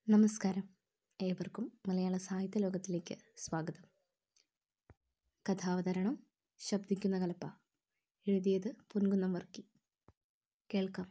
നമസ്കാരം ഏവർക്കും മലയാള സാഹിത്യ ലോകത്തിലേക്ക് സ്വാഗതം കഥാവതരണം ശബ്ദിക്കുന്ന കലപ്പ എഴുതിയത് പൊൻകുന്നം വർക്കി കേൾക്കാം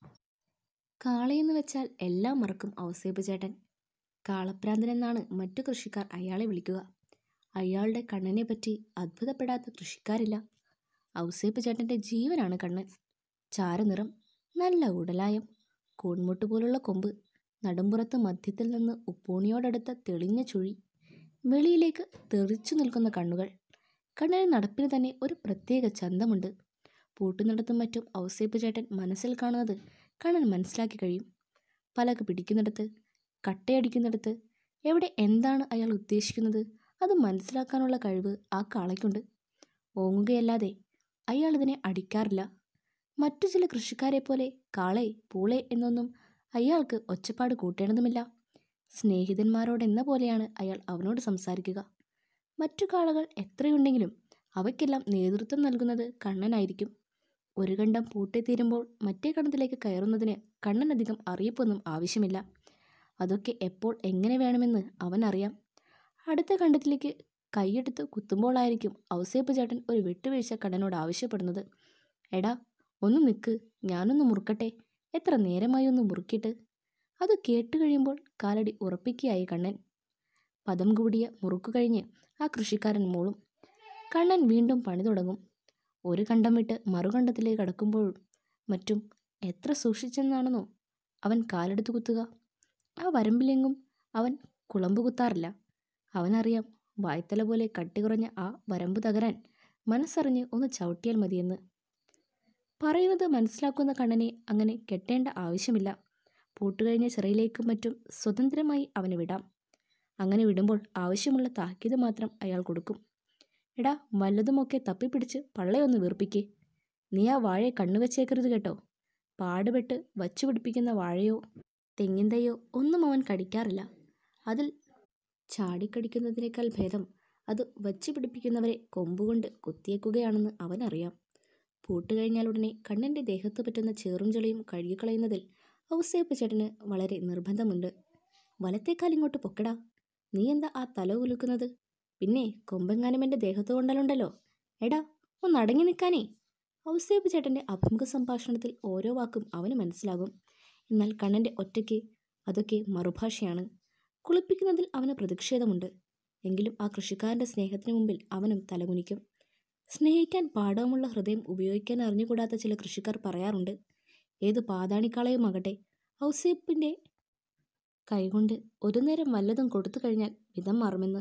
കാളയെന്ന് വെച്ചാൽ എല്ലാം മറക്കും ഔസേപ്പ് ചേട്ടൻ കാളപ്രാന്തൻ എന്നാണ് മറ്റു കൃഷിക്കാർ അയാളെ വിളിക്കുക അയാളുടെ കണ്ണനെ പറ്റി അത്ഭുതപ്പെടാത്ത കൃഷിക്കാരില്ല ഔസേപ്പ് ചേട്ടൻ്റെ ജീവനാണ് കണ്ണൻ ചാരനിറം നല്ല ഉടലായം കൂൺമുട്ട് പോലുള്ള കൊമ്പ് നടുമ്പുറത്ത് മധ്യത്തിൽ നിന്ന് ഉപ്പൂണിയോടടുത്ത തെളിഞ്ഞ ചുഴി വെളിയിലേക്ക് തെറിച്ചു നിൽക്കുന്ന കണ്ണുകൾ കണ്ണന് നടപ്പിന് തന്നെ ഒരു പ്രത്യേക ചന്തമുണ്ട് പൂട്ടുന്നിടത്തും മറ്റും ഔസേപ്പ് ചേട്ടൻ മനസ്സിൽ കാണുന്നത് കണ്ണൻ മനസ്സിലാക്കി കഴിയും പലക പിടിക്കുന്നിടത്ത് കട്ടയടിക്കുന്നിടത്ത് എവിടെ എന്താണ് അയാൾ ഉദ്ദേശിക്കുന്നത് അത് മനസ്സിലാക്കാനുള്ള കഴിവ് ആ കാളയ്ക്കുണ്ട് ഓങ്ങുകയല്ലാതെ അയാൾ ഇതിനെ അടിക്കാറില്ല മറ്റു ചില കൃഷിക്കാരെ പോലെ കാളെ പൂളെ എന്നൊന്നും അയാൾക്ക് ഒച്ചപ്പാട് കൂട്ടേണ്ടതുമില്ല സ്നേഹിതന്മാരോടെന്ന പോലെയാണ് അയാൾ അവനോട് സംസാരിക്കുക മറ്റു കാളകൾ എത്രയുണ്ടെങ്കിലും അവയ്ക്കെല്ലാം നേതൃത്വം നൽകുന്നത് കണ്ണനായിരിക്കും ഒരു കണ്ടം പൂട്ടിത്തീരുമ്പോൾ മറ്റേ കണ്ടത്തിലേക്ക് കയറുന്നതിന് കണ്ണനധികം അറിയിപ്പൊന്നും ആവശ്യമില്ല അതൊക്കെ എപ്പോൾ എങ്ങനെ വേണമെന്ന് അവനറിയാം അടുത്ത കണ്ടത്തിലേക്ക് കൈയെടുത്ത് കുത്തുമ്പോഴായിരിക്കും ഔസേപ്പ് ചേട്ടൻ ഒരു വിട്ടുവീഴ്ച കണ്ണനോട് ആവശ്യപ്പെടുന്നത് എടാ ഒന്ന് നിൽക്ക് ഞാനൊന്ന് മുറുക്കട്ടെ എത്ര നേരമായി ഒന്ന് മുറുക്കിയിട്ട് അത് കേട്ട് കഴിയുമ്പോൾ കാലടി ഉറപ്പിക്കുകയായി കണ്ണൻ പദം കൂടിയ മുറുക്കു കഴിഞ്ഞ് ആ കൃഷിക്കാരൻ മൂളും കണ്ണൻ വീണ്ടും പണി തുടങ്ങും ഒരു കണ്ടം വിട്ട് മറുകണ്ടത്തിലേക്ക് കടക്കുമ്പോഴും മറ്റും എത്ര സൂക്ഷിച്ചെന്നാണെന്നോ അവൻ കാലെടുത്ത് കുത്തുക ആ വരമ്പിലെങ്ങും അവൻ കുളമ്പ് കുത്താറില്ല അവനറിയാം വായ്ത്തല പോലെ കട്ടി കുറഞ്ഞ ആ വരമ്പ് തകരാൻ മനസ്സറിഞ്ഞ് ഒന്ന് ചവിട്ടിയാൽ മതിയെന്ന് പറയുന്നത് മനസ്സിലാക്കുന്ന കണ്ണനെ അങ്ങനെ കെട്ടേണ്ട ആവശ്യമില്ല പൂട്ടുകഴിഞ്ഞ ചിറയിലേക്കും മറ്റും സ്വതന്ത്രമായി അവന് വിടാം അങ്ങനെ വിടുമ്പോൾ ആവശ്യമുള്ള താക്കീത് മാത്രം അയാൾ കൊടുക്കും എടാ വല്ലതുമൊക്കെ തപ്പിപ്പിടിച്ച് പള്ളയൊന്ന് വീർപ്പിക്കേ നീ ആ വാഴയെ കണ്ണുവച്ചേക്കരുത് കേട്ടോ പാടുപെട്ട് വച്ചു പിടിപ്പിക്കുന്ന വാഴയോ തെങ്ങിൻ തൈയോ ഒന്നും അവൻ കടിക്കാറില്ല അതിൽ ചാടിക്കടിക്കുന്നതിനേക്കാൾ ഭേദം അത് വച്ചു പിടിപ്പിക്കുന്നവരെ കൊമ്പുകൊണ്ട് കുത്തിയേക്കുകയാണെന്ന് അവനറിയാം പൂട്ട് കഴിഞ്ഞാൽ ഉടനെ കണ്ണൻ്റെ ദേഹത്ത് പറ്റുന്ന ചേറും ചെളിയും കഴുകിക്കളയുന്നതിൽ ഔസേപ്പ് ചേട്ടന് വളരെ നിർബന്ധമുണ്ട് വലത്തേക്കാൽ ഇങ്ങോട്ട് പൊക്കടാ നീ എന്താ ആ തല ഉലുക്കുന്നത് പിന്നെ കൊമ്പെങ്ങാനും എൻ്റെ ദേഹത്ത് കൊണ്ടാലുണ്ടല്ലോ എടാ ഒന്ന് അടങ്ങി നിൽക്കാനേ ഔസേപ്പ് ചേട്ടൻ്റെ അഭിമുഖ സംഭാഷണത്തിൽ ഓരോ വാക്കും അവന് മനസ്സിലാകും എന്നാൽ കണ്ണൻ്റെ ഒറ്റയ്ക്ക് അതൊക്കെ മറുഭാഷയാണ് കുളിപ്പിക്കുന്നതിൽ അവന് പ്രതിഷേധമുണ്ട് എങ്കിലും ആ കൃഷിക്കാരൻ്റെ സ്നേഹത്തിന് മുമ്പിൽ അവനും തലകുനിക്കും സ്നേഹിക്കാൻ പാഠവുമുള്ള ഹൃദയം ഉപയോഗിക്കാൻ അറിഞ്ഞുകൂടാത്ത ചില കൃഷിക്കാർ പറയാറുണ്ട് ഏത് പാതാണിക്കാളയുമാകട്ടെ ഔസേപ്പിൻ്റെ കൈകൊണ്ട് ഒരു നേരം വല്ലതും കൊടുത്തു കഴിഞ്ഞാൽ വിധം മാറുമെന്ന്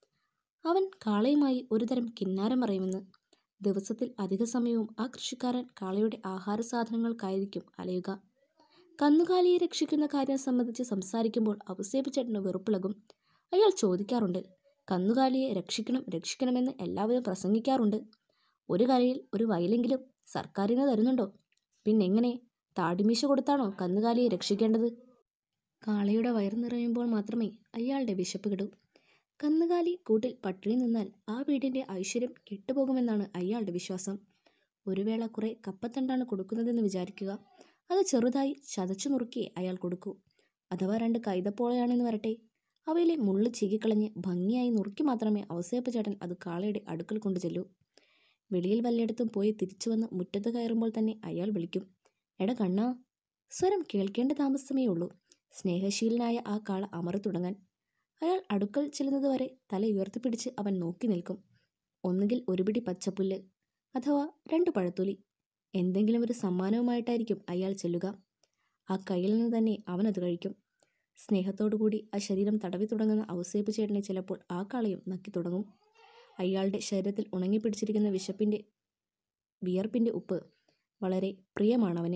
അവൻ കാളയുമായി ഒരുതരം കിന്നാരം പറയുമെന്ന് ദിവസത്തിൽ അധിക സമയവും ആ കൃഷിക്കാരൻ കാളയുടെ ആഹാര സാധനങ്ങൾക്കായിരിക്കും അലയുക കന്നുകാലിയെ രക്ഷിക്കുന്ന കാര്യം സംബന്ധിച്ച് സംസാരിക്കുമ്പോൾ ഔസേപ്പ് ചേട്ടന് വെറുപ്പിളകും അയാൾ ചോദിക്കാറുണ്ട് കന്നുകാലിയെ രക്ഷിക്കണം രക്ഷിക്കണമെന്ന് എല്ലാവരും പ്രസംഗിക്കാറുണ്ട് ഒരു കരയിൽ ഒരു വയലെങ്കിലും സർക്കാരിന് തരുന്നുണ്ടോ പിന്നെങ്ങനെ താടിമീശ കൊടുത്താണോ കന്നുകാലിയെ രക്ഷിക്കേണ്ടത് കാളയുടെ വയറ് നിറയുമ്പോൾ മാത്രമേ അയാളുടെ വിശപ്പ് കിടൂ കന്നുകാലി കൂട്ടിൽ പട്ടിണി നിന്നാൽ ആ വീടിൻ്റെ ഐശ്വര്യം കെട്ടുപോകുമെന്നാണ് അയാളുടെ വിശ്വാസം ഒരു വേള കുറെ കപ്പത്തണ്ടാണ് കൊടുക്കുന്നതെന്ന് വിചാരിക്കുക അത് ചെറുതായി ചതച്ചു നുറുക്കിയേ അയാൾ കൊടുക്കൂ അഥവാ രണ്ട് കൈതപ്പോളയാണെന്ന് വരട്ടെ അവയിലെ മുള്ളു ചീകിക്കളഞ്ഞ് ഭംഗിയായി നുറുക്കി മാത്രമേ ഔസേപ്പ് ചേട്ടൻ അത് കാളയുടെ അടുക്കൽ കൊണ്ടു ചെല്ലൂ വെളിയിൽ വല്ലയിടത്തും പോയി തിരിച്ചു വന്ന് മുറ്റത്ത് കയറുമ്പോൾ തന്നെ അയാൾ വിളിക്കും എട കണ്ണാ സ്വരം കേൾക്കേണ്ട താമസമേ ഉള്ളൂ സ്നേഹശീലനായ ആ കാള അമറി തുടങ്ങാൻ അയാൾ അടുക്കൽ ചെല്ലുന്നത് വരെ തല ഉയർത്തിപ്പിടിച്ച് അവൻ നോക്കി നിൽക്കും ഒന്നുകിൽ ഒരു പിടി പച്ചപ്പുല്ല് അഥവാ രണ്ട് പഴത്തൊലി എന്തെങ്കിലും ഒരു സമ്മാനവുമായിട്ടായിരിക്കും അയാൾ ചെല്ലുക ആ കയ്യിൽ നിന്ന് തന്നെ അവനത് കഴിക്കും സ്നേഹത്തോടുകൂടി ആ ശരീരം തടവി തുടങ്ങുന്ന ഔസേപ്പ് ചേട്ടനെ ചിലപ്പോൾ ആ കാളയും നക്കി തുടങ്ങും അയാളുടെ ശരീരത്തിൽ ഉണങ്ങിപ്പിടിച്ചിരിക്കുന്ന വിശപ്പിൻ്റെ വിയർപ്പിൻ്റെ ഉപ്പ് വളരെ പ്രിയമാണവന്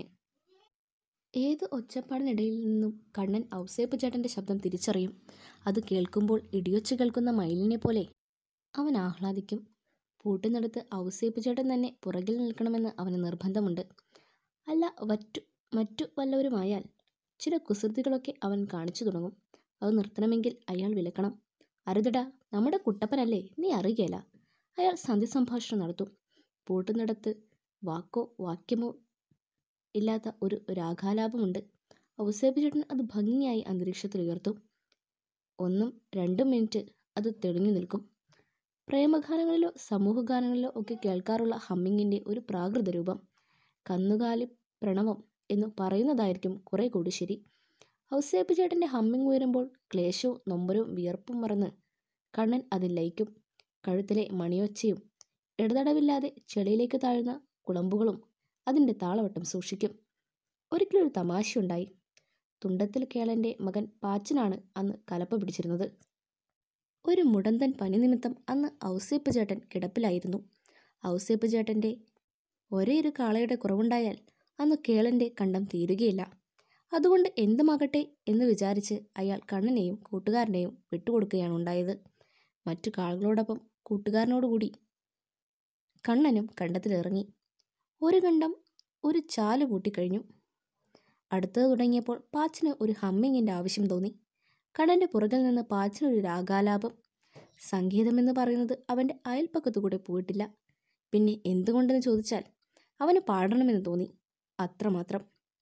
ഏത് ഒച്ചപ്പാടിനിടയിൽ നിന്നും കണ്ണൻ ഔസേപ്പ് ചേട്ടൻ്റെ ശബ്ദം തിരിച്ചറിയും അത് കേൾക്കുമ്പോൾ ഇടിയൊച്ച കേൾക്കുന്ന മയിലിനെ പോലെ അവൻ ആഹ്ലാദിക്കും പൂട്ടുന്നിടത്ത് ഔസേപ്പ് ചേട്ടൻ തന്നെ പുറകിൽ നിൽക്കണമെന്ന് അവന് നിർബന്ധമുണ്ട് അല്ല വറ്റു മറ്റു വല്ലവരുമായാൽ ചില കുസൃതികളൊക്കെ അവൻ കാണിച്ചു തുടങ്ങും അത് നിർത്തണമെങ്കിൽ അയാൾ വിലക്കണം അരുതടാ നമ്മുടെ കുട്ടപ്പനല്ലേ നീ അറിയുകയില്ല അയാൾ സന്ധി സംഭാഷണം നടത്തും പൂട്ടുന്നിടത്ത് വാക്കോ വാക്യമോ ഇല്ലാത്ത ഒരു രാഗാലാപമുണ്ട് ഔസേപ്പ് ചേട്ടൻ അത് ഭംഗിയായി അന്തരീക്ഷത്തിൽ ഉയർത്തും ഒന്നും രണ്ടും മിനിറ്റ് അത് തെളിഞ്ഞു നിൽക്കും പ്രേമഗാനങ്ങളിലോ സമൂഹഗാനങ്ങളിലോ ഒക്കെ കേൾക്കാറുള്ള ഹമ്മിങ്ങിൻ്റെ ഒരു പ്രാകൃത രൂപം കന്നുകാലി പ്രണവം എന്ന് പറയുന്നതായിരിക്കും കുറെ കൂടി ശരി ഔസേപ്പ് ചേട്ടൻ്റെ ഹമ്മിങ് ഉയരുമ്പോൾ ക്ലേശവും നൊമ്പരവും വിയർപ്പും മറന്ന് കണ്ണൻ അതിൽ ലയിക്കും കഴുത്തിലെ മണിയൊച്ചയും ഇടതടവില്ലാതെ ചെളിയിലേക്ക് താഴുന്ന കുളമ്പുകളും അതിൻ്റെ താളവട്ടം സൂക്ഷിക്കും ഒരിക്കലൊരു തമാശയുണ്ടായി തുണ്ടത്തിൽ കേളൻ്റെ മകൻ പാച്ചനാണ് അന്ന് കലപ്പ പിടിച്ചിരുന്നത് ഒരു മുടന്തൻ പനി നിമിത്തം അന്ന് ഔസേപ്പ് ചേട്ടൻ കിടപ്പിലായിരുന്നു ഔസേപ്പ് ചേട്ടൻ്റെ ഒരേ ഒരു കാളയുടെ കുറവുണ്ടായാൽ അന്ന് കേളൻ്റെ കണ്ടം തീരുകയില്ല അതുകൊണ്ട് എന്തുമാകട്ടെ എന്ന് വിചാരിച്ച് അയാൾ കണ്ണനെയും കൂട്ടുകാരനെയും വിട്ടുകൊടുക്കുകയാണ് ഉണ്ടായത് മറ്റു കാളകളോടൊപ്പം കൂട്ടുകാരനോടുകൂടി കണ്ണനും കണ്ടത്തിലിറങ്ങി ഒരു കണ്ടം ഒരു ചാല് കൂട്ടിക്കഴിഞ്ഞു അടുത്തത് തുടങ്ങിയപ്പോൾ പാച്ചിന് ഒരു ഹമ്മിങ്ങിൻ്റെ ആവശ്യം തോന്നി കണ്ണൻ്റെ പുറകിൽ നിന്ന് പാച്ചിനൊരു രാഗാലാപം സംഗീതമെന്ന് പറയുന്നത് അവൻ്റെ അയൽപ്പക്കത്തു കൂടെ പോയിട്ടില്ല പിന്നെ എന്തുകൊണ്ടെന്ന് ചോദിച്ചാൽ അവന് പാടണമെന്ന് തോന്നി അത്രമാത്രം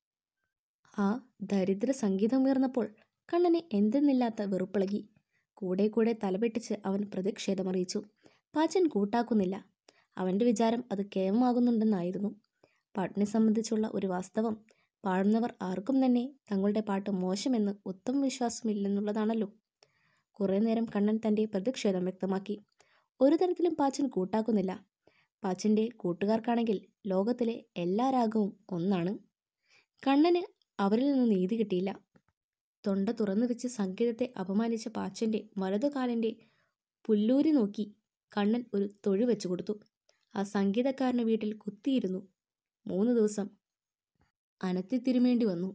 ആ ദരിദ്ര സംഗീതം ഉയർന്നപ്പോൾ കണ്ണനെ എന്തെന്നില്ലാത്ത വെറുപ്പിളകി കൂടെ കൂടെ തലപെട്ടിച്ച് അവൻ പ്രതിഷേധമറിയിച്ചു പാച്ചൻ കൂട്ടാക്കുന്നില്ല അവൻ്റെ വിചാരം അത് കേമമാകുന്നുണ്ടെന്നായിരുന്നു പാട്ടിനെ സംബന്ധിച്ചുള്ള ഒരു വാസ്തവം പാടുന്നവർ ആർക്കും തന്നെ തങ്ങളുടെ പാട്ട് മോശമെന്ന് ഉത്തമ വിശ്വാസമില്ലെന്നുള്ളതാണല്ലോ കുറേ നേരം കണ്ണൻ തൻ്റെ പ്രതിഷേധം വ്യക്തമാക്കി ഒരു തരത്തിലും പാച്ചൻ കൂട്ടാക്കുന്നില്ല പാച്ചൻ്റെ കൂട്ടുകാർക്കാണെങ്കിൽ ലോകത്തിലെ എല്ലാ രാഗവും ഒന്നാണ് കണ്ണന് അവരിൽ നിന്ന് നീതി കിട്ടിയില്ല തൊണ്ട തുറന്നു വെച്ച് സംഗീതത്തെ അപമാനിച്ച പാച്ചൻ്റെ വലതുകാലിൻ്റെ പുല്ലൂരി നോക്കി കണ്ണൻ ഒരു തൊഴി വെച്ചു കൊടുത്തു ആ സംഗീതക്കാരന് വീട്ടിൽ കുത്തിയിരുന്നു മൂന്ന് ദിവസം അനത്തി തിരുമേണ്ടി വന്നു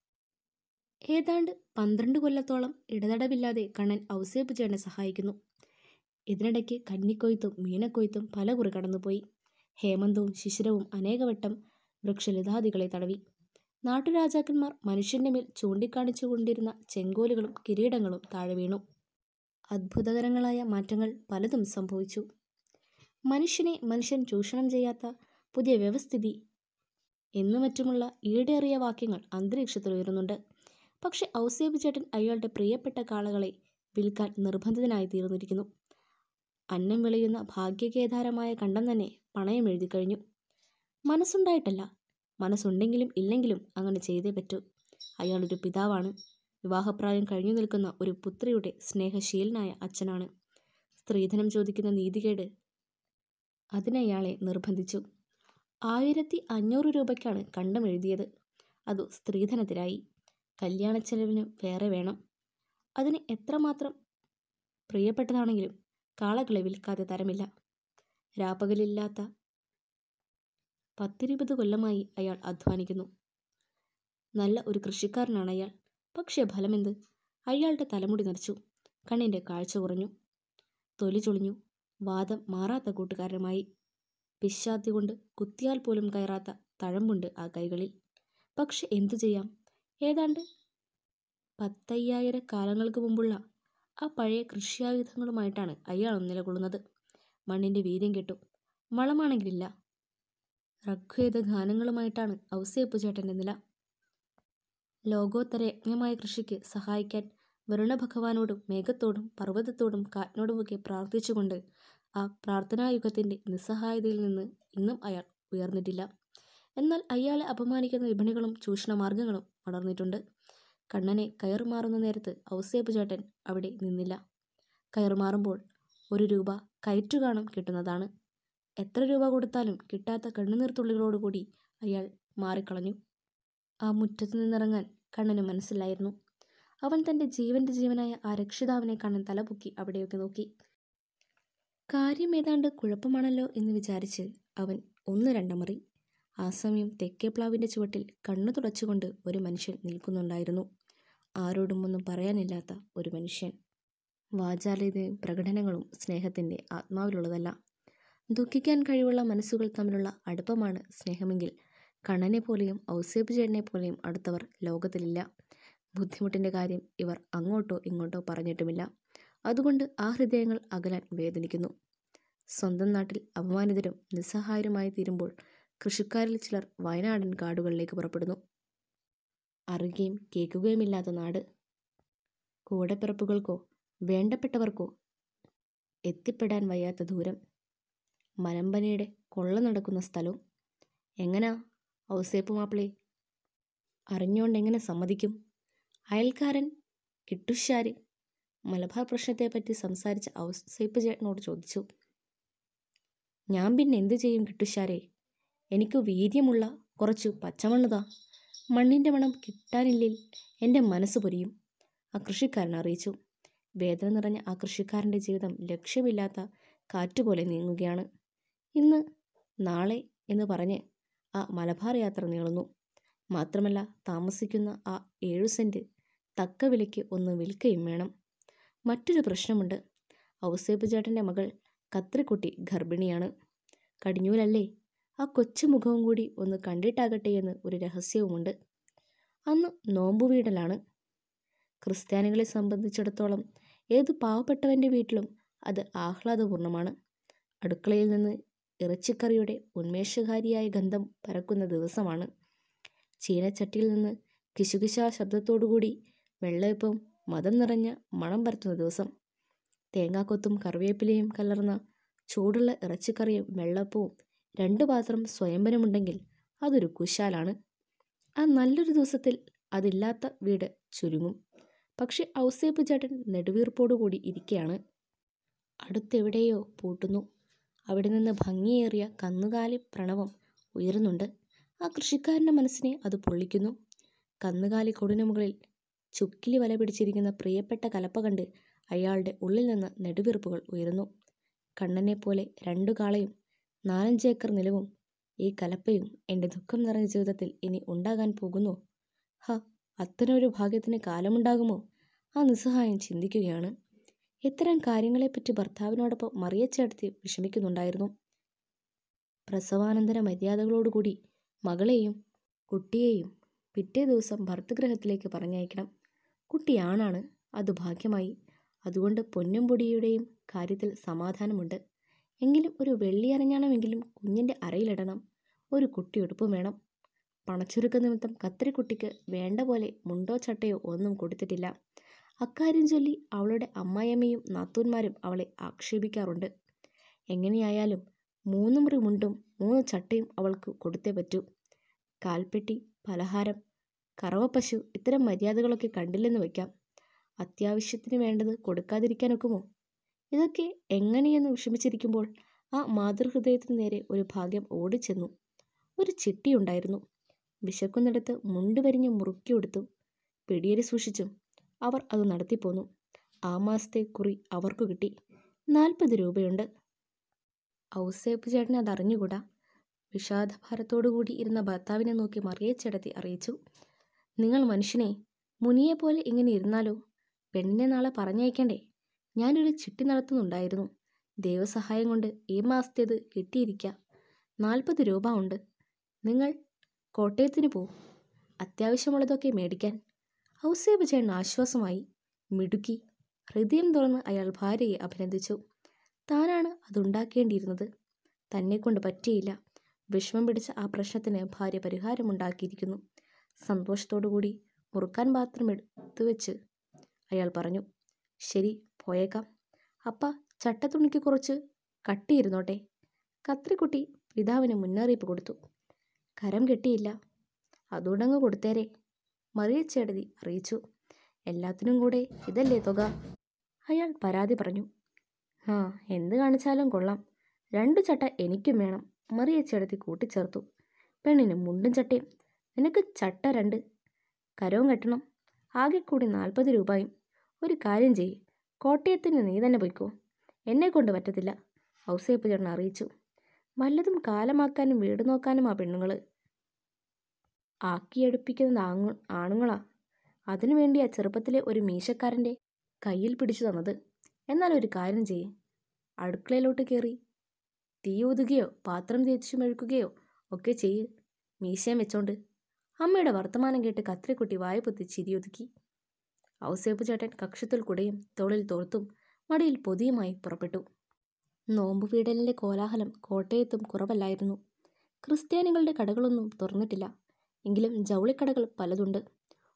ഏതാണ്ട് പന്ത്രണ്ട് കൊല്ലത്തോളം ഇടതടവില്ലാതെ കണ്ണൻ ഔസേപ്പ് ചേട്ടനെ സഹായിക്കുന്നു ഇതിനിടയ്ക്ക് കന്നിക്കൊയ്ത്തും മീനക്കൊയ്ത്തും പല കുറി കടന്നുപോയി ഹേമന്തവും ശിശിരവും അനേകവട്ടം വൃക്ഷലതാദികളെ തടവി നാട്ടുരാജാക്കന്മാർ മനുഷ്യന്റെ മേൽ ചൂണ്ടിക്കാണിച്ചു കൊണ്ടിരുന്ന ചെങ്കോലുകളും കിരീടങ്ങളും താഴെ വീണു അത്ഭുതകരങ്ങളായ മാറ്റങ്ങൾ പലതും സംഭവിച്ചു മനുഷ്യനെ മനുഷ്യൻ ചൂഷണം ചെയ്യാത്ത പുതിയ വ്യവസ്ഥിതി എന്നു മറ്റുമുള്ള ഈടേറിയ വാക്യങ്ങൾ അന്തരീക്ഷത്തിൽ ഉയരുന്നുണ്ട് പക്ഷെ ഔസേബ് ചേട്ടൻ അയാളുടെ പ്രിയപ്പെട്ട കാളകളെ വിൽക്കാൻ നിർബന്ധിതനായി തീർന്നിരിക്കുന്നു അന്നം വിളയുന്ന ഭാഗ്യകേധാരമായ കണ്ടം തന്നെ പണയം എഴുതി കഴിഞ്ഞു മനസ്സുണ്ടായിട്ടല്ല മനസ്സുണ്ടെങ്കിലും ഇല്ലെങ്കിലും അങ്ങനെ ചെയ്തേ പറ്റൂ അയാളൊരു പിതാവാണ് വിവാഹപ്രായം കഴിഞ്ഞു നിൽക്കുന്ന ഒരു പുത്രിയുടെ സ്നേഹശീലനായ അച്ഛനാണ് സ്ത്രീധനം ചോദിക്കുന്ന നീതികേട് അതിനയാളെ നിർബന്ധിച്ചു ആയിരത്തി അഞ്ഞൂറ് രൂപയ്ക്കാണ് കണ്ടം എഴുതിയത് അതു സ്ത്രീധനത്തിലായി കല്യാണച്ചെലവിന് വേറെ വേണം അതിന് എത്രമാത്രം പ്രിയപ്പെട്ടതാണെങ്കിലും കാളകളെ വിൽക്കാതെ തരമില്ല രാപ്പകലില്ലാത്ത പത്തിരുപത് കൊല്ലമായി അയാൾ അധ്വാനിക്കുന്നു നല്ല ഒരു കൃഷിക്കാരനാണ് അയാൾ പക്ഷേ ഫലമെന്ത് അയാളുടെ തലമുടി നരച്ചു കണ്ണിൻ്റെ കാഴ്ച കുറഞ്ഞു തൊലി ചൊളിഞ്ഞു വാദം മാറാത്ത കൂട്ടുകാരനുമായി പിശാത്തി കൊണ്ട് കുത്തിയാൽ പോലും കയറാത്ത തഴമ്പുണ്ട് ആ കൈകളിൽ പക്ഷെ എന്തു ചെയ്യാം ഏതാണ്ട് പത്തയ്യായിര കാലങ്ങൾക്ക് മുമ്പുള്ള ആ പഴയ കൃഷിയായുധങ്ങളുമായിട്ടാണ് അയാൾ നിലകൊള്ളുന്നത് മണ്ണിൻ്റെ വീര്യം കെട്ടു വളമാണെങ്കിലില്ല ഋഗ്വേദ ഗാനങ്ങളുമായിട്ടാണ് ഔസേപ്പ് ചേട്ടൻ്റെ നില ലോകോത്തര യജ്ഞമായ കൃഷിക്ക് സഹായിക്കാൻ വരുണഭഗവാനോടും മേഘത്തോടും പർവ്വതത്തോടും കാറ്റിനോടുമൊക്കെ പ്രാർത്ഥിച്ചുകൊണ്ട് ആ പ്രാർത്ഥനായുഗത്തിൻ്റെ നിസ്സഹായതയിൽ നിന്ന് ഇന്നും അയാൾ ഉയർന്നിട്ടില്ല എന്നാൽ അയാളെ അപമാനിക്കുന്ന വിപണികളും ചൂഷണമാർഗങ്ങളും വളർന്നിട്ടുണ്ട് കണ്ണനെ കയറുമാറുന്ന നേരത്ത് ഔസേപ്പ് ചേട്ടൻ അവിടെ നിന്നില്ല കയറുമാറുമ്പോൾ ഒരു രൂപ കയറ്റുകാണം കിട്ടുന്നതാണ് എത്ര രൂപ കൊടുത്താലും കിട്ടാത്ത കണ്ണുനീർത്തുള്ളികളോടുകൂടി അയാൾ മാറിക്കളഞ്ഞു ആ മുറ്റത്ത് നിന്നിറങ്ങാൻ കണ്ണന് മനസ്സിലായിരുന്നു അവൻ തൻ്റെ ജീവന്റെ ജീവനായ ആ രക്ഷിതാവിനെ കണ്ണൻ തലപൊക്കി അവിടെയൊക്കെ നോക്കി കാര്യം ഏതാണ്ട് കുഴപ്പമാണല്ലോ എന്ന് വിചാരിച്ച് അവൻ ഒന്ന് രണ്ടമറി ആ സമയം തെക്കേപ്ലാവിൻ്റെ ചുവട്ടിൽ കണ്ണു തുടച്ചുകൊണ്ട് ഒരു മനുഷ്യൻ നിൽക്കുന്നുണ്ടായിരുന്നു ആരോടും ഒന്നും പറയാനില്ലാത്ത ഒരു മനുഷ്യൻ വാചാലതയും പ്രകടനങ്ങളും സ്നേഹത്തിൻ്റെ ആത്മാവിലുള്ളതല്ല ദുഃഖിക്കാൻ കഴിവുള്ള മനസ്സുകൾ തമ്മിലുള്ള അടുപ്പമാണ് സ്നേഹമെങ്കിൽ കണ്ണനെ പോലെയും ഔസേപ്പ് ചേട്ടനെ പോലെയും അടുത്തവർ ലോകത്തിലില്ല ബുദ്ധിമുട്ടിൻ്റെ കാര്യം ഇവർ അങ്ങോട്ടോ ഇങ്ങോട്ടോ പറഞ്ഞിട്ടുമില്ല അതുകൊണ്ട് ആ ഹൃദയങ്ങൾ അകലാൻ വേദനിക്കുന്നു സ്വന്തം നാട്ടിൽ അപമാനിതരും നിസ്സഹായരുമായി തീരുമ്പോൾ കൃഷിക്കാരിൽ ചിലർ വയനാടൻ കാടുകളിലേക്ക് പുറപ്പെടുന്നു അറിയുകയും കേൾക്കുകയുമില്ലാത്ത നാട് കൂടെപ്പിറപ്പുകൾക്കോ വേണ്ടപ്പെട്ടവർക്കോ എത്തിപ്പെടാൻ വയ്യാത്ത ദൂരം മലമ്പനിയുടെ കൊള്ള നടക്കുന്ന സ്ഥലവും എങ്ങനാ ഔസേപ്പ് മാപ്പിളെ അറിഞ്ഞുകൊണ്ട് എങ്ങനെ സമ്മതിക്കും അയൽക്കാരൻ കിട്ടുഷാര് മലബാർ പ്രശ്നത്തെപ്പറ്റി സംസാരിച്ച ഔസേപ്പ് ചേട്ടനോട് ചോദിച്ചു ഞാൻ പിന്നെ എന്തു ചെയ്യും കിട്ടുഷാരെ എനിക്ക് വീര്യമുള്ള കുറച്ചു പച്ചമണ്ണുതാ മണ്ണിൻ്റെ മണം കിട്ടാനില്ലിൽ എൻ്റെ മനസ്സ് പൊരിയും ആ കൃഷിക്കാരൻ അറിയിച്ചു വേദന നിറഞ്ഞ ആ കൃഷിക്കാരൻ്റെ ജീവിതം ലക്ഷ്യമില്ലാത്ത കാറ്റുപോലെ നീങ്ങുകയാണ് ഇന്ന് നാളെ എന്ന് പറഞ്ഞ് ആ മലബാർ യാത്ര നീളുന്നു മാത്രമല്ല താമസിക്കുന്ന ആ ഏഴു സെൻറ്റ് തക്ക വിലയ്ക്ക് ഒന്ന് വിൽക്കുകയും വേണം മറ്റൊരു പ്രശ്നമുണ്ട് ഔസേപ്പ് ചേട്ടൻ്റെ മകൾ കത്രിക്കുട്ടി ഗർഭിണിയാണ് കടിഞ്ഞൂലല്ലേ ആ കൊച്ചു മുഖവും കൂടി ഒന്ന് കണ്ടിട്ടാകട്ടെ എന്ന് ഒരു രഹസ്യവുമുണ്ട് അന്ന് നോമ്പുവീടലാണ് ക്രിസ്ത്യാനികളെ സംബന്ധിച്ചിടത്തോളം ഏത് പാവപ്പെട്ടവൻ്റെ വീട്ടിലും അത് ആഹ്ലാദപൂർണ്ണമാണ് അടുക്കളയിൽ നിന്ന് ഇറച്ചിക്കറിയുടെ ഉന്മേഷകാരിയായ ഗന്ധം പരക്കുന്ന ദിവസമാണ് ചീനച്ചട്ടിയിൽ നിന്ന് കിശുകിശാ ശബ്ദത്തോടുകൂടി വെള്ളയപ്പവും മതം നിറഞ്ഞ മണം പരത്തുന്ന ദിവസം തേങ്ങാക്കൊത്തും കറിവേപ്പിലയും കലർന്ന ചൂടുള്ള ഇറച്ചിക്കറിയും വെള്ളപ്പവും രണ്ട് പാത്രം സ്വയംഭരമുണ്ടെങ്കിൽ അതൊരു കുശാലാണ് ആ നല്ലൊരു ദിവസത്തിൽ അതില്ലാത്ത വീട് ചുരുങ്ങും പക്ഷെ ഔസേപ്പ് ചേട്ടൻ നെടുവീർപ്പോടുകൂടി ഇരിക്കുകയാണ് അടുത്തെവിടെയോ പൂട്ടുന്നു അവിടെ നിന്ന് ഭംഗിയേറിയ കന്നുകാലി പ്രണവം ഉയരുന്നുണ്ട് ആ കൃഷിക്കാരൻ്റെ മനസ്സിനെ അത് പൊള്ളിക്കുന്നു കന്നുകാലി കൊടിനു മുകളിൽ ചുക്കിലി വല പിടിച്ചിരിക്കുന്ന പ്രിയപ്പെട്ട കലപ്പ കണ്ട് അയാളുടെ ഉള്ളിൽ നിന്ന് നെടുവീർപ്പുകൾ ഉയരുന്നു കണ്ണനെ പോലെ രണ്ടു കാളയും നാലഞ്ച് ഏക്കർ നിലവും ഈ കലപ്പയും എൻ്റെ ദുഃഖം നിറഞ്ഞ ജീവിതത്തിൽ ഇനി ഉണ്ടാകാൻ പോകുന്നു ഹ അത്തരമൊരു ഭാഗ്യത്തിന് കാലമുണ്ടാകുമോ ആ നിസ്സഹായം ചിന്തിക്കുകയാണ് ഇത്തരം കാര്യങ്ങളെപ്പറ്റി ഭർത്താവിനോടൊപ്പം മറിയച്ചേർത്തി വിഷമിക്കുന്നുണ്ടായിരുന്നു പ്രസവാനന്തര മര്യാദകളോടുകൂടി മകളെയും കുട്ടിയെയും പിറ്റേ ദിവസം ഭർത്തൃഗ്രഹത്തിലേക്ക് പറഞ്ഞയക്കണം കുട്ടി ആണാണ് അത് ഭാഗ്യമായി അതുകൊണ്ട് പൊന്നും പൊടിയുടെയും കാര്യത്തിൽ സമാധാനമുണ്ട് എങ്കിലും ഒരു വെള്ളിയരഞ്ഞാണമെങ്കിലും കുഞ്ഞിൻ്റെ അരയിലിടണം ഒരു കുട്ടിയുടുപ്പും വേണം പണച്ചുരുക്ക നിമിത്തം കത്തിരിക്കുട്ടിക്ക് വേണ്ട പോലെ മുണ്ടോ ചട്ടയോ ഒന്നും കൊടുത്തിട്ടില്ല അക്കാര്യം ചൊല്ലി അവളുടെ അമ്മായിയമ്മയും നാത്തൂന്മാരും അവളെ ആക്ഷേപിക്കാറുണ്ട് എങ്ങനെയായാലും മൂന്ന് മുറി മുണ്ടും മൂന്ന് ചട്ടയും അവൾക്ക് കൊടുത്തേ പറ്റൂ കാൽപ്പെട്ടി പലഹാരം കറവപ്പശു ഇത്തരം മര്യാദകളൊക്കെ കണ്ടില്ലെന്ന് വയ്ക്കാം അത്യാവശ്യത്തിന് വേണ്ടത് കൊടുക്കാതിരിക്കാനൊക്കുമോ ഇതൊക്കെ എങ്ങനെയെന്ന് വിഷമിച്ചിരിക്കുമ്പോൾ ആ മാതൃഹൃദയത്തിനു നേരെ ഒരു ഭാഗ്യം ഓടിച്ചെന്നു ഒരു ചിട്ടിയുണ്ടായിരുന്നു വിശക്കുന്നിടത്ത് മുണ്ട് വരിഞ്ഞ് മുറുക്കി കൊടുത്തു പിടിയരി സൂക്ഷിച്ചും അവർ അത് നടത്തിപ്പോന്നു ആ മാസത്തെ കുറി അവർക്കു കിട്ടി നാൽപ്പത് രൂപയുണ്ട് ഔസേപ്പ് ചേട്ടനെ അതറിഞ്ഞുകൂടാ വിഷാദഭാരത്തോടുകൂടി ഇരുന്ന ഭർത്താവിനെ നോക്കി മറിയച്ചെടത്തി അറിയിച്ചു നിങ്ങൾ മനുഷ്യനെ മുനിയെപ്പോലെ ഇങ്ങനെ ഇരുന്നാലോ പെണ്ണിനെ നാളെ പറഞ്ഞയക്കണ്ടേ ഞാനൊരു ചിട്ടി നടത്തുന്നുണ്ടായിരുന്നു ദൈവസഹായം കൊണ്ട് ഈ മാസത്തേത് കിട്ടിയിരിക്കാം നാൽപ്പത് രൂപ ഉണ്ട് നിങ്ങൾ കോട്ടയത്തിന് പോവും അത്യാവശ്യമുള്ളതൊക്കെ മേടിക്കാൻ ഔസേബ് ചേട്ടൻ ആശ്വാസമായി മിടുക്കി ഹൃദയം തുറന്ന് അയാൾ ഭാര്യയെ അഭിനന്ദിച്ചു താനാണ് അതുണ്ടാക്കേണ്ടിയിരുന്നത് തന്നെക്കൊണ്ട് പറ്റിയില്ല വിഷമം പിടിച്ച ആ പ്രശ്നത്തിന് ഭാര്യ പരിഹാരമുണ്ടാക്കിയിരിക്കുന്നു സന്തോഷത്തോടുകൂടി മുറുക്കാൻ പാത്രം എടുത്തു വെച്ച് അയാൾ പറഞ്ഞു ശരി പോയേക്കാം അപ്പ ചട്ടത്തുണിക്ക് കുറച്ച് കട്ടിയിരുന്നോട്ടെ കത്രിക്കുട്ടി പിതാവിന് മുന്നറിയിപ്പ് കൊടുത്തു കരം കെട്ടിയില്ല അതുകൊണ്ടങ്ങ് കൊടുത്തേരെ മറിയച്ചേടതി അറിയിച്ചു എല്ലാത്തിനും കൂടെ ഇതല്ലേ തുക അയാൾ പരാതി പറഞ്ഞു ആ എന്ത് കാണിച്ചാലും കൊള്ളാം രണ്ടു ചട്ട എനിക്കും വേണം മറിയച്ചേടത്തി കൂട്ടിച്ചേർത്തു പെണ്ണിന് മുണ്ടും ചട്ടയും നിനക്ക് ചട്ട രണ്ട് കരവും കെട്ടണം ആകെ കൂടി നാൽപ്പത് രൂപയും ഒരു കാര്യം ചെയ്യ് കോട്ടയത്തിന് നീ തന്നെ പൊയ്ക്കോ എന്നെ കൊണ്ട് പറ്റത്തില്ല ഔസേപ്പ് ചേട്ടൻ അറിയിച്ചു വല്ലതും കാലമാക്കാനും വീട് നോക്കാനും ആ പെണ്ണുങ്ങൾ ആക്കിയെടുപ്പിക്കുന്നത് ആണു ആണുങ്ങളാ അതിനു വേണ്ടിയാ ചെറുപ്പത്തിലെ ഒരു മീശക്കാരൻ്റെ കയ്യിൽ പിടിച്ചു തന്നത് എന്നാൽ ഒരു കാര്യം ചെയ്യ് അടുക്കളയിലോട്ട് കയറി തീ ഊതുകയോ പാത്രം തേച്ചു മെഴുക്കുകയോ ഒക്കെ ചെയ്യ് മീശയും വെച്ചോണ്ട് അമ്മയുടെ വർത്തമാനം കേട്ട് കത്രിക്കുട്ടി വായ്പൊത്തി ചിരിയൊതുക്കി ഔസേപ്പ് ചേട്ടൻ കക്ഷത്തിൽ കുടയും തോളിൽ തോർത്തും മടിയിൽ പൊതിയുമായി പുറപ്പെട്ടു നോമ്പ് വീടലിൻ്റെ കോലാഹലം കോട്ടയത്തും കുറവല്ലായിരുന്നു ക്രിസ്ത്യാനികളുടെ കടകളൊന്നും തുറന്നിട്ടില്ല എങ്കിലും ജൗളിക്കടകൾ പലതുണ്ട്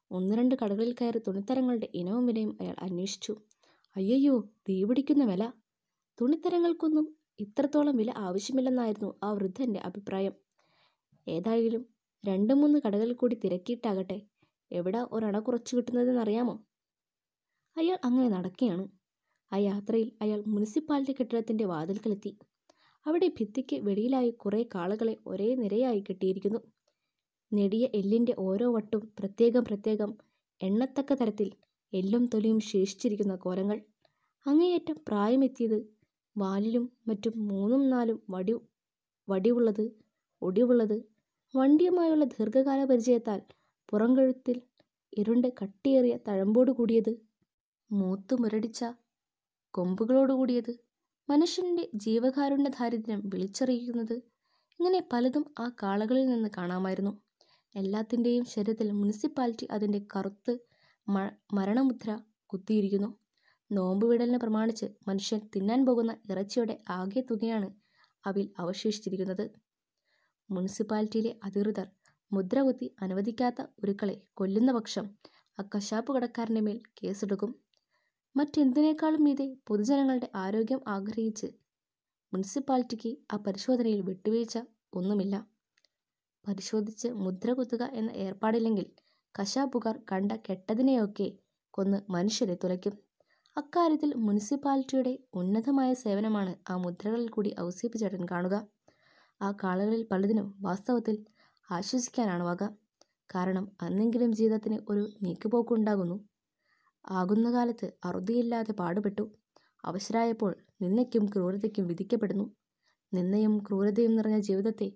ഒന്ന് രണ്ട് കടകളിൽ കയറി തുണിത്തരങ്ങളുടെ ഇനവും വിലയും അയാൾ അന്വേഷിച്ചു അയ്യയ്യോ തീപിടിക്കുന്ന വില തുണിത്തരങ്ങൾക്കൊന്നും ഇത്രത്തോളം വില ആവശ്യമില്ലെന്നായിരുന്നു ആ വൃദ്ധൻ്റെ അഭിപ്രായം ഏതായാലും രണ്ട് മൂന്ന് കടകളിൽ കൂടി തിരക്കിയിട്ടാകട്ടെ എവിടാ ഒരണ കുറച്ചു കിട്ടുന്നതെന്നറിയാമോ അയാൾ അങ്ങനെ നടക്കുകയാണ് ആ യാത്രയിൽ അയാൾ മുനിസിപ്പാലിറ്റി കെട്ടിടത്തിൻ്റെ വാതിൽക്കലെത്തി അവിടെ ഭിത്തിക്ക് വെളിയിലായി കുറേ കാളകളെ ഒരേ നിരയായി കെട്ടിയിരിക്കുന്നു നെടിയ എല്ലിൻ്റെ ഓരോ വട്ടും പ്രത്യേകം പ്രത്യേകം എണ്ണത്തക്ക തരത്തിൽ എല്ലും തൊലിയും ശേഷിച്ചിരിക്കുന്ന കോലങ്ങൾ അങ്ങേയറ്റം പ്രായമെത്തിയത് വാലിലും മറ്റും മൂന്നും നാലും വടി വടിവുള്ളത് ഒടിവുള്ളത് വണ്ടിയുമായുള്ള ദീർഘകാല പരിചയത്താൽ പുറംകഴുത്തിൽ ഇരുണ്ട് കട്ടിയേറിയ തഴമ്പോട് കൂടിയത് മൂത്തു മുരടിച്ച കൊമ്പുകളോടുകൂടിയത് മനുഷ്യൻ്റെ ജീവകാരുണ്യ ദാരിദ്ര്യം വിളിച്ചറിയിക്കുന്നത് ഇങ്ങനെ പലതും ആ കാളകളിൽ നിന്ന് കാണാമായിരുന്നു എല്ലാത്തിൻ്റെയും ശരീരത്തിൽ മുനിസിപ്പാലിറ്റി അതിൻ്റെ കറുത്ത് മ മരണമുദ്ര കുത്തിയിരിക്കുന്നു നോമ്പ് വിടലിനെ പ്രമാണിച്ച് മനുഷ്യൻ തിന്നാൻ പോകുന്ന ഇറച്ചിയുടെ ആകെ തുകയാണ് അവയിൽ അവശേഷിച്ചിരിക്കുന്നത് മുനിസിപ്പാലിറ്റിയിലെ അധികൃതർ മുദ്ര കുത്തി അനുവദിക്കാത്ത ഉരുക്കളെ കൊല്ലുന്ന പക്ഷം ആ കശാപ്പ് കടക്കാരൻ്റെ മേൽ കേസെടുക്കും മറ്റെന്തിനേക്കാളും മീതെ പൊതുജനങ്ങളുടെ ആരോഗ്യം ആഗ്രഹിച്ച് മുനിസിപ്പാലിറ്റിക്ക് ആ പരിശോധനയിൽ വിട്ടുവീഴ്ച ഒന്നുമില്ല പരിശോധിച്ച് മുദ്ര കുത്തുക എന്ന ഏർപ്പാടില്ലെങ്കിൽ കശാപ്പുകാർ കണ്ട കെട്ടതിനെയൊക്കെ കൊന്ന് മനുഷ്യരെ തുലയ്ക്കും അക്കാര്യത്തിൽ മുനിസിപ്പാലിറ്റിയുടെ ഉന്നതമായ സേവനമാണ് ആ മുദ്രകളിൽ കൂടി ഔസേപ്പ് ചേട്ടൻ കാണുക ആ കാളുകളിൽ പലതിനും വാസ്തവത്തിൽ ആശ്വസിക്കാനാണ് വക കാരണം അന്നെങ്കിലും ജീവിതത്തിന് ഒരു നീക്കുപോക്കുണ്ടാകുന്നു ആകുന്ന കാലത്ത് അറുതിയില്ലാതെ പാടുപെട്ടു അവശരായപ്പോൾ നിന്നയ്ക്കും ക്രൂരതയ്ക്കും വിധിക്കപ്പെടുന്നു നിന്നയും ക്രൂരതയും നിറഞ്ഞ ജീവിതത്തെ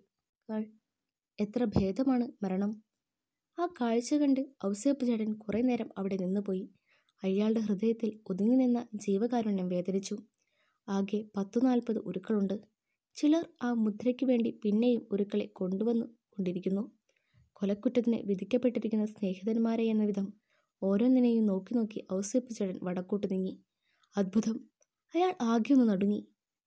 എത്ര ഭേദമാണ് മരണം ആ കാഴ്ച കണ്ട് ഔസേപ്പ് ചേട്ടൻ കുറേ നേരം അവിടെ നിന്നുപോയി അയാളുടെ ഹൃദയത്തിൽ ഒതുങ്ങി നിന്ന ജീവകാരുണ്യം വേദനിച്ചു ആകെ പത്തു നാൽപ്പത് ഉരുക്കളുണ്ട് ചിലർ ആ മുദ്രയ്ക്ക് വേണ്ടി പിന്നെയും ഉരുക്കളെ കൊണ്ടുവന്നു കൊണ്ടിരിക്കുന്നു കൊലക്കുറ്റത്തിന് വിധിക്കപ്പെട്ടിരിക്കുന്ന സ്നേഹിതന്മാരെ എന്ന വിധം ഓരോന്നിനെയും നോക്കി നോക്കി ഔസേപ്പ് ചേട്ടൻ വടക്കോട്ട് നീങ്ങി അത്ഭുതം അയാൾ ആകെ ഒന്ന് നടുങ്ങി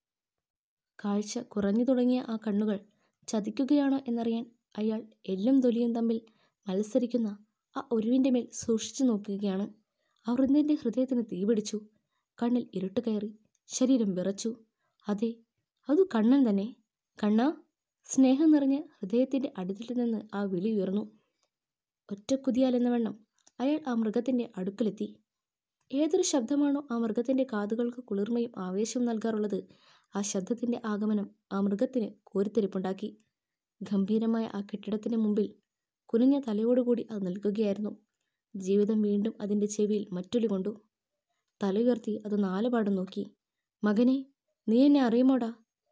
കാഴ്ച കുറഞ്ഞു തുടങ്ങിയ ആ കണ്ണുകൾ ചതിക്കുകയാണോ എന്നറിയാൻ അയാൾ എല്ലും തൊലിയും തമ്മിൽ മത്സരിക്കുന്ന ആ ഒരുവിൻ്റെ മേൽ സൂക്ഷിച്ചു നോക്കുകയാണ് ആ വൃന്ദൻ്റെ ഹൃദയത്തിന് തീപിടിച്ചു കണ്ണിൽ ഇരുട്ട് കയറി ശരീരം വിറച്ചു അതെ അതു കണ്ണൻ തന്നെ കണ്ണാ സ്നേഹം നിറഞ്ഞ ഹൃദയത്തിൻ്റെ അടിത്തട്ടിൽ നിന്ന് ആ വിളി ഉയർന്നു ഒറ്റക്കുതിയാലെന്ന വണ്ണം അയാൾ ആ മൃഗത്തിൻ്റെ അടുക്കലെത്തി ഏതൊരു ശബ്ദമാണോ ആ മൃഗത്തിൻ്റെ കാതുകൾക്ക് കുളിർമയും ആവേശവും നൽകാറുള്ളത് ആ ശബ്ദത്തിൻ്റെ ആഗമനം ആ മൃഗത്തിന് കോരിത്തെരിപ്പുണ്ടാക്കി ഗംഭീരമായ ആ കെട്ടിടത്തിന് മുമ്പിൽ കുനിഞ്ഞ തലയോടുകൂടി അത് നിൽക്കുകയായിരുന്നു ജീവിതം വീണ്ടും അതിൻ്റെ ചെവിയിൽ മറ്റൊലി കൊണ്ടു തലയുയർത്തി അത് നാലുപാടും നോക്കി മകനെ നീ എന്നെ അറിയുമോടാ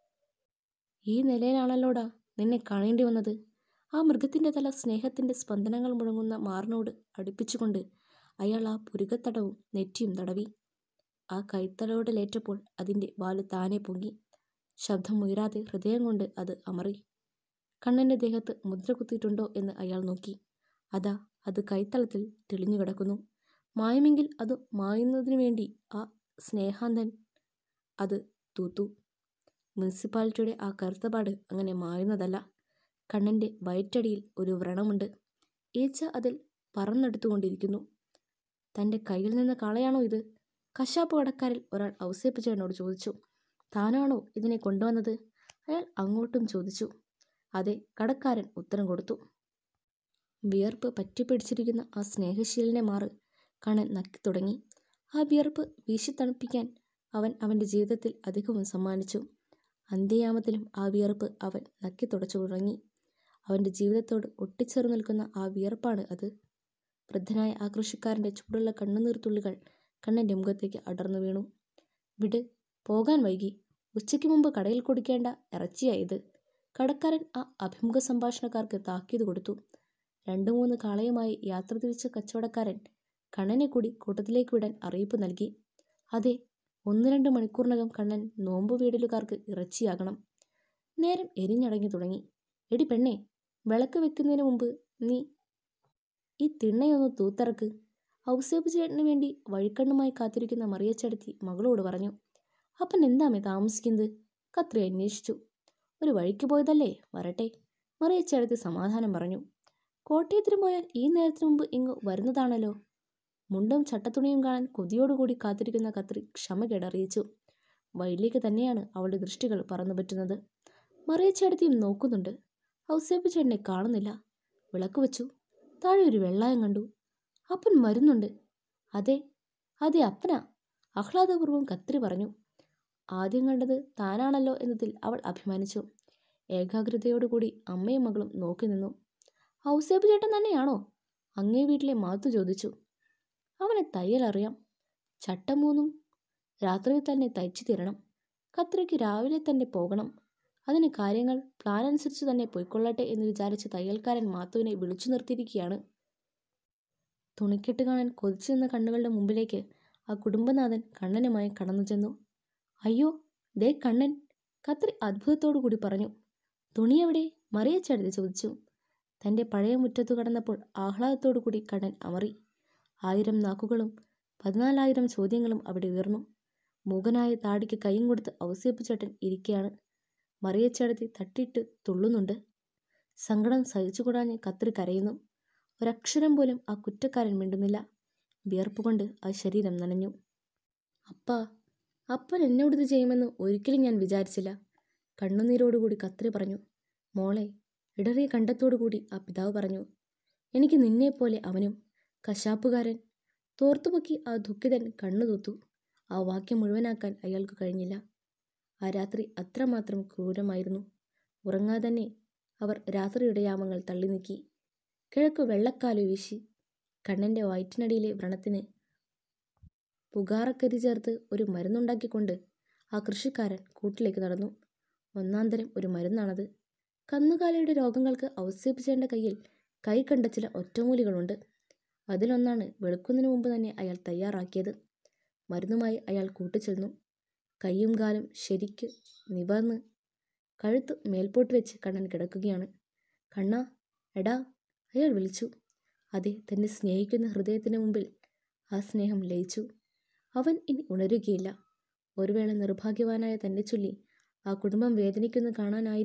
ഈ നിലയിലാണല്ലോടാ നിന്നെ കാണേണ്ടി വന്നത് ആ മൃഗത്തിൻ്റെ തല സ്നേഹത്തിൻ്റെ സ്പന്ദനങ്ങൾ മുഴങ്ങുന്ന മാറിനോട് അടുപ്പിച്ചുകൊണ്ട് അയാൾ ആ പുരുകത്തടവും നെറ്റിയും തടവി ആ കൈത്തലോടലേറ്റപ്പോൾ അതിൻ്റെ വാല് താനെ പൊങ്ങി ശബ്ദം ഉയരാതെ ഹൃദയം കൊണ്ട് അത് അമറി കണ്ണൻ്റെ ദേഹത്ത് മുദ്ര കുത്തിയിട്ടുണ്ടോ എന്ന് അയാൾ നോക്കി അതാ അത് കൈത്തളത്തിൽ തെളിഞ്ഞു കിടക്കുന്നു മായമെങ്കിൽ അത് മായുന്നതിനു വേണ്ടി ആ സ്നേഹാന്തൻ അത് തൂത്തു മുനിസിപ്പാലിറ്റിയുടെ ആ കറുത്തപാട് അങ്ങനെ മായുന്നതല്ല കണ്ണൻ്റെ വയറ്റടിയിൽ ഒരു വ്രണമുണ്ട് ഈച്ച അതിൽ പറന്നെടുത്തുകൊണ്ടിരിക്കുന്നു തൻ്റെ കയ്യിൽ നിന്ന് കളയാണോ ഇത് കശാപ്പ് കടക്കാരിൽ ഒരാൾ ഔസേപ്പ് ചേട്ടനോട് ചോദിച്ചു താനാണോ ഇതിനെ കൊണ്ടുവന്നത് അയാൾ അങ്ങോട്ടും ചോദിച്ചു അതെ കടക്കാരൻ ഉത്തരം കൊടുത്തു വിയർപ്പ് പറ്റിപ്പിടിച്ചിരിക്കുന്ന ആ സ്നേഹശീലനെ മാറ് കണ്ണൻ നക്കി തുടങ്ങി ആ വിയർപ്പ് വീശി തണുപ്പിക്കാൻ അവൻ അവൻ്റെ ജീവിതത്തിൽ അധികവും സമ്മാനിച്ചു അന്ത്യയാമത്തിലും ആ വിയർപ്പ് അവൻ നക്കി തുടച്ചു തുടങ്ങി അവൻ്റെ ജീവിതത്തോട് ഒട്ടിച്ചേർന്ന് നിൽക്കുന്ന ആ വിയർപ്പാണ് അത് വൃദ്ധനായ ആ കൃഷിക്കാരൻ്റെ ചൂടുള്ള കണ്ണുനീർത്തുള്ളികൾ കണ്ണൻ്റെ മുഖത്തേക്ക് അടർന്നു വീണു വിട് പോകാൻ വൈകി ഉച്ചയ്ക്ക് മുമ്പ് കടയിൽ കുടിക്കേണ്ട ഇറച്ചിയായത് കടക്കാരൻ ആ അഭിമുഖ സംഭാഷണക്കാർക്ക് താക്കീത് കൊടുത്തു രണ്ടു മൂന്ന് കാളയുമായി യാത്ര തിരിച്ച കച്ചവടക്കാരൻ കണ്ണനെ കൂടി കൂട്ടത്തിലേക്ക് വിടാൻ അറിയിപ്പ് നൽകി അതെ ഒന്ന് രണ്ട് മണിക്കൂറിനകം കണ്ണൻ നോമ്പ് വീടലുകാർക്ക് ഇറച്ചിയാകണം നേരം എരിഞ്ഞടങ്ങി തുടങ്ങി എടി പെണ്ണേ വിളക്ക് വെക്കുന്നതിന് മുമ്പ് നീ ഈ തിണ്ണയൊന്ന് തൂത്തിറക്ക് ഔസേപ്പ് ചേട്ടന് വേണ്ടി വഴിക്കണ്ണുമായി കാത്തിരിക്കുന്ന മറിയച്ചടത്തി മകളോട് പറഞ്ഞു അപ്പൻ എന്താമേ താമസിക്കുന്നത് കത്രി അന്വേഷിച്ചു ഒരു വഴിക്ക് പോയതല്ലേ വരട്ടെ മറിയച്ചടത്തി സമാധാനം പറഞ്ഞു കോട്ടയത്തിന് പോയാൽ ഈ നേരത്തിന് മുമ്പ് ഇങ്ങ് വരുന്നതാണല്ലോ മുണ്ടും ചട്ടത്തുണിയും കാണാൻ കൊതിയോടുകൂടി കാത്തിരിക്കുന്ന കത്രി ക്ഷമകേടറിയിച്ചു വഴിയിലേക്ക് തന്നെയാണ് അവളുടെ ദൃഷ്ടികൾ പറന്നു പറ്റുന്നത് മറിയച്ചേടത്തിയും നോക്കുന്നുണ്ട് ഔസേപ്പ് ചേട്ടനെ കാണുന്നില്ല വിളക്ക് വെച്ചു താഴെ ഒരു വെള്ളായം കണ്ടു അപ്പൻ വരുന്നുണ്ട് അതെ അതെ അപ്പനാ ആഹ്ലാദപൂർവ്വം കത്രി പറഞ്ഞു ആദ്യം കണ്ടത് താനാണല്ലോ എന്നതിൽ അവൾ അഭിമാനിച്ചു ഏകാഗ്രതയോടുകൂടി അമ്മയും മകളും നോക്കി നിന്നു ഔസേപ്പ് ചേട്ടൻ തന്നെയാണോ അങ്ങേ വീട്ടിലെ മാത്തു ചോദിച്ചു അവനെ തയ്യൽ അറിയാം ചട്ടം മൂന്നും രാത്രിയിൽ തന്നെ തയ്ച്ചു തീരണം കത്രിക്ക് രാവിലെ തന്നെ പോകണം അതിന് കാര്യങ്ങൾ പ്ലാൻ അനുസരിച്ച് തന്നെ പോയിക്കൊള്ളട്ടെ എന്ന് വിചാരിച്ച് തയ്യൽക്കാരൻ മാത്തുവിനെ വിളിച്ചു നിർത്തിയിരിക്കുകയാണ് തുണിക്കെട്ട് കാണാൻ കൊതിച്ചു നിന്ന കണ്ണുകളുടെ മുമ്പിലേക്ക് ആ കുടുംബനാഥൻ കണ്ണനുമായി കടന്നു ചെന്നു അയ്യോ ദേ കണ്ണൻ കത്രി അത്ഭുതത്തോടു കൂടി പറഞ്ഞു തുണി എവിടെ മറിയച്ചെടുത്ത് ചോദിച്ചു തൻ്റെ പഴയ മുറ്റത്തു കടന്നപ്പോൾ ആഹ്ലാദത്തോടു കൂടി കണ്ണൻ അമറി ആയിരം നാക്കുകളും പതിനാലായിരം ചോദ്യങ്ങളും അവിടെ ഉയർന്നു മൂകനായ താടിക്ക് കൈയും കൊടുത്ത് ഔസേപ്പ് ചേട്ടൻ ഇരിക്കുകയാണ് മറിയച്ചേടത്തി തട്ടിയിട്ട് തുള്ളുന്നുണ്ട് സങ്കടം സഹിച്ചുകൂടാഞ്ഞ് കത്രി കരയുന്നു ഒരക്ഷരം പോലും ആ കുറ്റക്കാരൻ മിണ്ടുന്നില്ല വിയർപ്പുകൊണ്ട് ആ ശരീരം നനഞ്ഞു അപ്പാ അപ്പൻ എന്നോട് ഇത് ചെയ്യുമെന്ന് ഒരിക്കലും ഞാൻ വിചാരിച്ചില്ല കണ്ണുനീരോടുകൂടി കത്രി പറഞ്ഞു മോളെ ഇടറിയ കണ്ടത്തോടുകൂടി ആ പിതാവ് പറഞ്ഞു എനിക്ക് നിന്നെപ്പോലെ അവനും കശാപ്പുകാരൻ തോർത്തുപൊക്കി ആ ദുഃഖിതൻ കണ്ണു തൂത്തു ആ വാക്യം മുഴുവനാക്കാൻ അയാൾക്ക് കഴിഞ്ഞില്ല ആ രാത്രി അത്രമാത്രം ക്രൂരമായിരുന്നു ഉറങ്ങാതെ തന്നെ അവർ രാത്രിയുടെ യാമങ്ങൾ തള്ളി നീക്കി കിഴക്ക് വെള്ളക്കാലു വീശി കണ്ണൻ്റെ വയറ്റിനടിയിലെ വ്രണത്തിന് പുകാറക്കരി ചേർത്ത് ഒരു മരുന്നുണ്ടാക്കിക്കൊണ്ട് ആ കൃഷിക്കാരൻ കൂട്ടിലേക്ക് നടന്നു ഒന്നാന്തരം ഒരു മരുന്നാണത് കന്നുകാലിയുടെ രോഗങ്ങൾക്ക് ഔസേപ്പിച്ചേണ്ട കയ്യിൽ കൈ കണ്ട ചില ഒറ്റമൂലികളുണ്ട് അതിലൊന്നാണ് വെളുക്കുന്നതിന് മുമ്പ് തന്നെ അയാൾ തയ്യാറാക്കിയത് മരുന്നുമായി അയാൾ കൂട്ടിച്ചെന്നു കൈയും കാലും ശരിക്ക് നിവർന്ന് കഴുത്ത് മേൽപോട്ട് വെച്ച് കണ്ണൻ കിടക്കുകയാണ് കണ്ണ എടാ അയാൾ വിളിച്ചു അതെ തൻ്റെ സ്നേഹിക്കുന്ന ഹൃദയത്തിന് മുമ്പിൽ ആ സ്നേഹം ലയിച്ചു അവൻ ഇനി ഉണരുകയില്ല ഒരു വേള നിർഭാഗ്യവാനായ തന്നെ ചൊല്ലി ആ കുടുംബം വേദനിക്കുന്ന കാണാനായി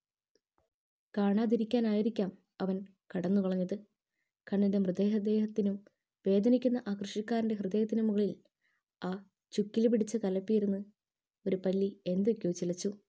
കാണാതിരിക്കാനായിരിക്കാം അവൻ കടന്നുകളഞ്ഞത് കണ്ണൻ്റെ മൃതദേഹത്തിനും വേദനിക്കുന്ന ആ കൃഷിക്കാരൻ്റെ ഹൃദയത്തിനു മുകളിൽ ആ ചുക്കിലി പിടിച്ച് കലപ്പിയിരുന്ന് ഒരു പല്ലി എന്തൊക്കെയോ ചിലച്ചു